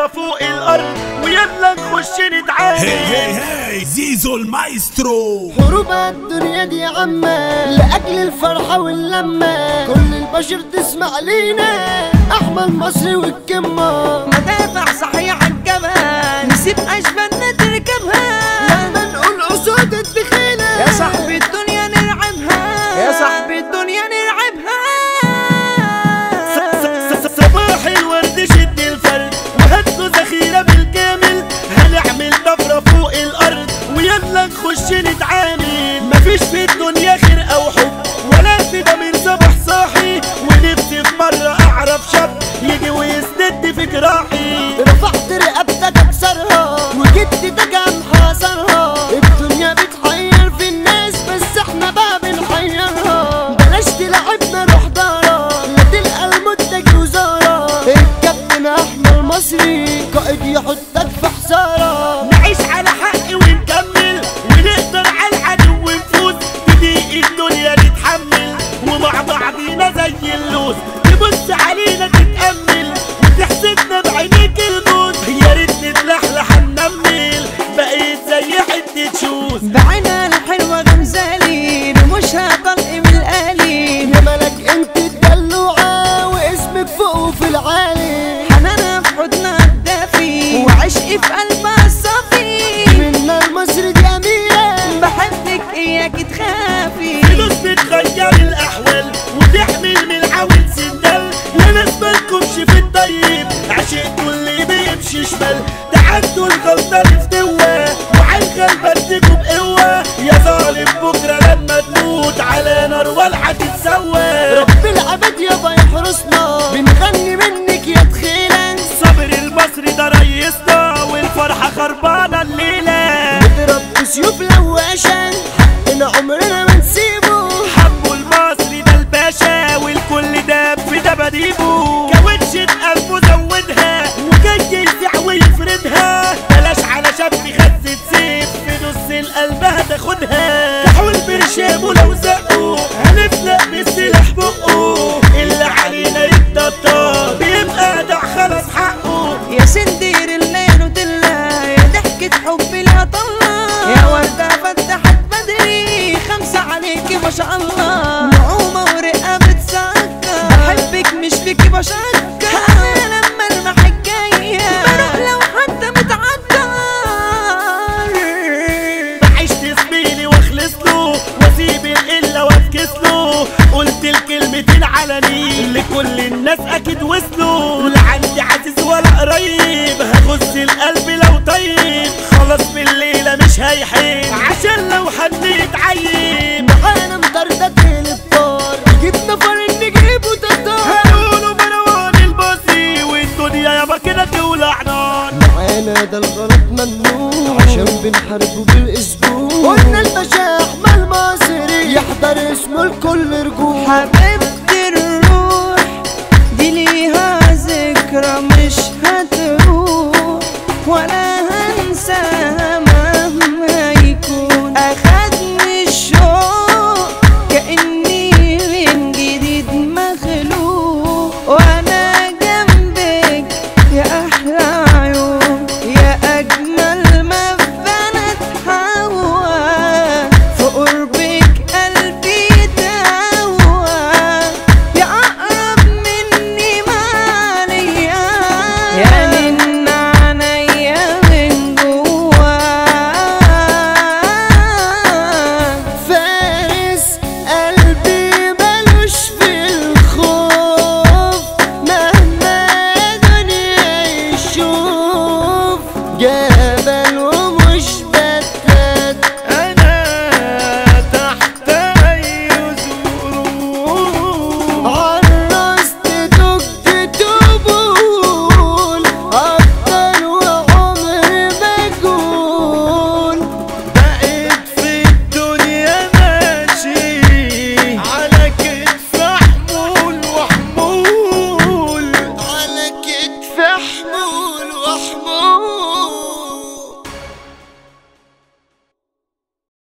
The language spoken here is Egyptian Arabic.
فوق الارض ويلا نخش نتعامل هي هي هي زيزو المايسترو حروب الدنيا دي عامة لأجل الفرحة واللمة كل البشر تسمع لينا أحمد مصري والكمة مدافع صحيح الجبل نسيب أشبالنا تركبها لما نقول أسود الدخيلة يا صاحبي الدنيا نلعبها يا صاحبي الدنيا نلعبها صباح الورد شد الفرد وهاتوا ذخيرة بالكامل هنعمل طفرة فوق الأرض ويلا نخش نتعامل مفيش في الدنيا خير أو حب ولا في ضمير صباح صاحي ونفسي في مرة أعرف شاب يجي ويسند في جراحي رفعت رقبتك أكسرها وجدتك محاصرها الدنيا بتحير في الناس بس احنا بقى بنحيرها بلاش تلعبنا روح دارا لا تلقى المنتج وزارة الكابتن أحمد مصري قائد يحطك في حصارة نعيش على حق ونكمل ونقدر على العدو ونفوز تضيق الدنيا نتحمل ومع بعضينا زي اللوز تبص علينا تتأمل وتحسدنا بعينيك الموت يا ريت نتلحلح ننمل بقيت زي حتة شوز بعينها الحلوة غمزالي رموشها طلق من القليل يا ملك انت الدلوعة واسمك فوق في العالي حنانها في حضنها الدافي وعشقي في قلبها الصافي منا المصري دي أميرة بحبك إياك تخافي فلوس بتغير الأحوال وتحمل من العويل سندل يا ناس مالكمش في الطيب عشقتوا اللي بيمشي شمال تعدوا الغلطة الافتوى وعلى الغلبة تجوا بقوة يا ظالم بكرة لما تموت على نار والعة تتسوى رب العباد يابا يحرسنا بنغني منك يا تخيلة صبر المصري ده ريسنا والفرحة خربانة الليلة نضرب بسيوف لواشة حقنا عمرنا ما نسيبه حبوا المصري ده الباشا والكل ده في دباديبه كاوتشة قلبه زودها وجاي يزع ويفردها بلاش على شاب خزة سيف في نص القلب هتاخدها كحول برشامه لو زقه هنفلق بالسلاح بقه اللي علينا يتنطط بيبقى ده خلاص حقه يا سندير اللي نوتيلا يا ضحكة حب لا طلع يا وردة فتحت بدري خمسة عليكي ما شاء الله نعومة ورقة بتسكر بحبك مش فيكي بشكر أنا لما المحك جاية بروح لو حتى متعدر بعيش زميلي واخلص له واسيب القله وافكس له قلت الكلمتين علني لكل الناس اكيد وصلوا لا عندي عزيز ولا قريب هغز القلب لو طيب خلاص في الليله مش هيحيب عشان لو حد يتعيب معانا مطردة الابطال جبنا فرن نجيبه تطار هيقولوا مروان البصري والدنيا يابا كده تولع نار معانا ده الغلط ممنوع عشان بنحارب